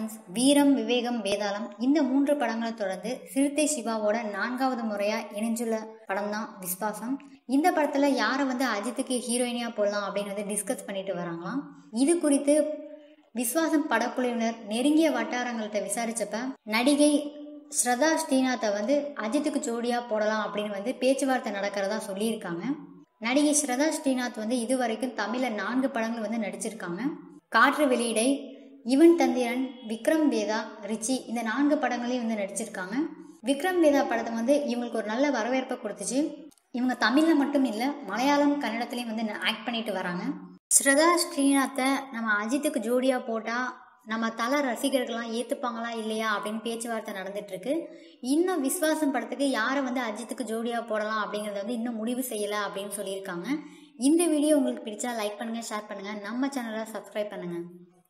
friends வீரம் விவேகம் வேதாளம் இந்த மூன்று படங்களை தொடர்ந்து சிறுத்தை சிவாவோட நான்காவது முறையா இணைஞ்சுள்ள படம் தான் விஸ்வாசம் இந்த படத்துல யாரை வந்து அஜித்துக்கு ஹீரோயினியா போடலாம் அப்படின்னு வந்து டிஸ்கஸ் பண்ணிட்டு வராங்களாம் இது குறித்து விஸ்வாசம் படக்குழுவினர் நெருங்கிய வட்டாரங்கள்ட்ட விசாரிச்சப்ப நடிகை ஸ்ரதா ஸ்ரீநாத்தை வந்து அஜித்துக்கு ஜோடியா போடலாம் அப்படின்னு வந்து பேச்சுவார்த்தை நடக்கிறதா சொல்லியிருக்காங்க நடிகை ஸ்ரதா ஸ்ரீநாத் வந்து இதுவரைக்கும் தமிழில் நான்கு படங்கள் வந்து நடிச்சிருக்காங்க காற்று வெளியிடை இவன் தந்திரன் விக்ரம் வேதா ரிச்சி இந்த நான்கு படங்களையும் வந்து நடிச்சிருக்காங்க விக்ரம் வேதா படத்தை வந்து இவங்களுக்கு ஒரு நல்ல வரவேற்பை கொடுத்துச்சு இவங்க தமிழில் மட்டும் இல்லை மலையாளம் கன்னடத்துலேயும் வந்து ஆக்ட் பண்ணிட்டு வராங்க ஸ்ரதா ஸ்ரீநாத்தை நம்ம அஜித்துக்கு ஜோடியாக போட்டால் நம்ம தல ரசிகர்கள்லாம் ஏற்றுப்பாங்களா இல்லையா அப்படின்னு பேச்சுவார்த்தை நடந்துட்டு இருக்கு இன்னும் விஸ்வாசம் படத்துக்கு யாரை வந்து அஜித்துக்கு ஜோடியாக போடலாம் அப்படிங்கிறத வந்து இன்னும் முடிவு செய்யலை அப்படின்னு சொல்லியிருக்காங்க இந்த வீடியோ உங்களுக்கு பிடிச்சா லைக் பண்ணுங்கள் ஷேர் பண்ணுங்கள் நம்ம சேனலை சப்ஸ்கிரைப் பண்ணுங்கள்